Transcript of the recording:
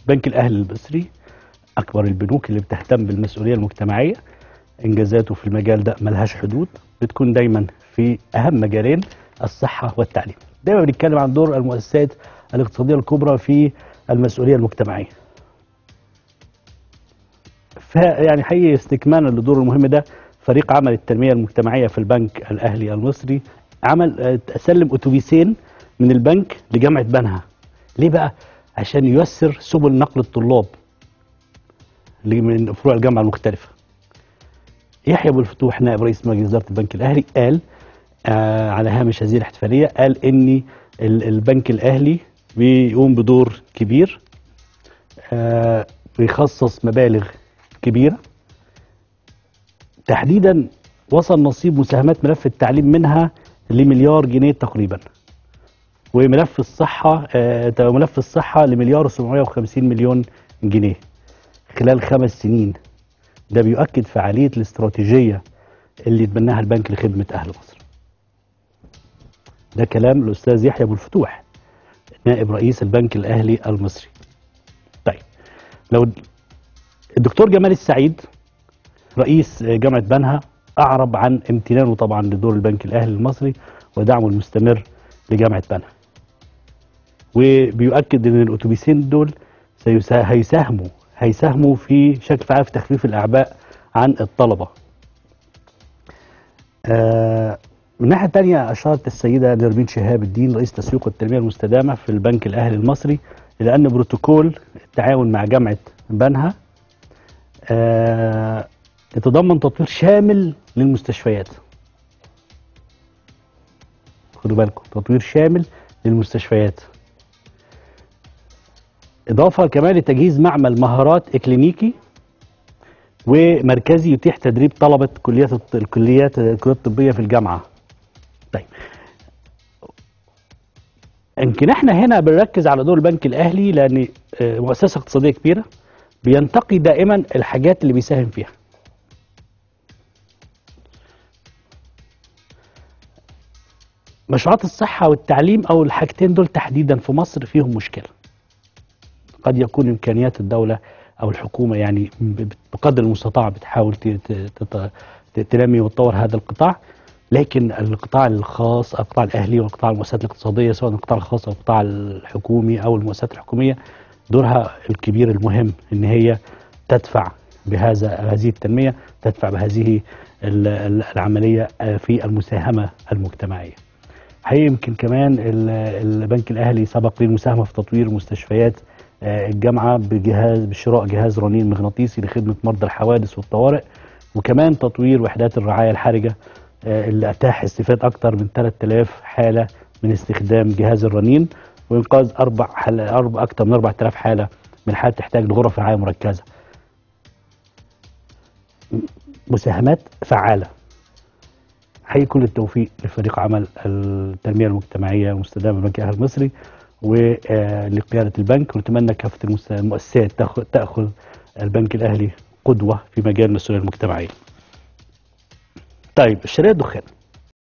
البنك الاهلي المصري اكبر البنوك اللي بتهتم بالمسؤوليه المجتمعيه انجازاته في المجال ده ملهاش حدود بتكون دايما في اهم مجالين الصحه والتعليم دايما بنتكلم عن دور المؤسسات الاقتصاديه الكبرى في المسؤوليه المجتمعيه فيعني حقيقي استكمالا للدور المهم ده فريق عمل التنميه المجتمعيه في البنك الاهلي المصري عمل آه، سلم اتوبيسين من البنك لجامعه بنها ليه بقى عشان ييسر سبل نقل الطلاب اللي من فروع الجامعه المختلفه يحيى ابو الفتوح نائب رئيس مجلس اداره البنك الاهلي قال آه على هامش هذه الاحتفاليه قال ان ال- البنك الاهلي بيقوم بدور كبير آه بيخصص مبالغ كبيره تحديدا وصل نصيب مساهمات ملف التعليم منها لمليار جنيه تقريبا وملف الصحه آه ملف الصحه لمليار و750 مليون جنيه خلال خمس سنين ده بيؤكد فعاليه الاستراتيجيه اللي يتبناها البنك لخدمه اهل مصر. ده كلام الاستاذ يحيى ابو الفتوح نائب رئيس البنك الاهلي المصري. طيب لو الدكتور جمال السعيد رئيس جامعه بنها اعرب عن امتنانه طبعا لدور البنك الاهلي المصري ودعمه المستمر لجامعه بنها. وبيؤكد ان الاتوبيسين دول سيسا- هيساهموا هيساهموا في شكل فعال في تخفيف الاعباء عن الطلبه. آه من الناحيه الثانيه اشارت السيده نرمين شهاب الدين رئيس تسويق والتنميه المستدامه في البنك الاهلي المصري الى ان بروتوكول التعاون مع جامعه بنها آه يتضمن تطوير شامل للمستشفيات. خدوا بالكم تطوير شامل للمستشفيات. إضافة كمان لتجهيز معمل مهارات إكلينيكي ومركزي يتيح تدريب طلبة كليات الط- الكليات الكليات الطبية في الجامعة. طيب يمكن احنا هنا بنركز على دور البنك الأهلي لأن آه، مؤسسة اقتصادية كبيرة بينتقي دائما الحاجات اللي بيساهم فيها. مشروعات الصحة والتعليم أو الحاجتين دول تحديدا في مصر فيهم مشكلة. قد يكون امكانيات الدوله او الحكومه يعني ب- بقدر المستطاع بتحاول ت- ت- تط- ت- تنمي وتطور هذا القطاع لكن القطاع الخاص القطاع الاهلي والقطاع المؤسسات الاقتصاديه سواء القطاع الخاص او القطاع الحكومي او المؤسسات الحكوميه دورها الكبير المهم ان هي تدفع بهذا هذه التنميه تدفع بهذه ال- ال- العمليه آه، في المساهمه المجتمعيه. حقيقي يمكن كمان ال- البنك الاهلي سبق للمساهمه في تطوير مستشفيات آه، الجامعه بجهاز بشراء جهاز رنين مغناطيسي لخدمه مرضى الحوادث والطوارئ وكمان تطوير وحدات الرعايه الحرجه آه، اللي اتاح استفاده اكثر من 3000 حاله من استخدام جهاز الرنين وانقاذ اربع حالة اربع اكثر من 4000 حاله من حالات تحتاج لغرف رعايه مركزه. مساهمات فعاله. حقيقي كل التوفيق لفريق عمل التنميه المجتمعيه المستدامه البنك الاهلي المصري ولقياده البنك ونتمنى كافه المس- المؤسسات تاخذ تاخذ البنك الاهلي قدوه في مجال المسؤوليه المجتمعيه. طيب الشركات الدخان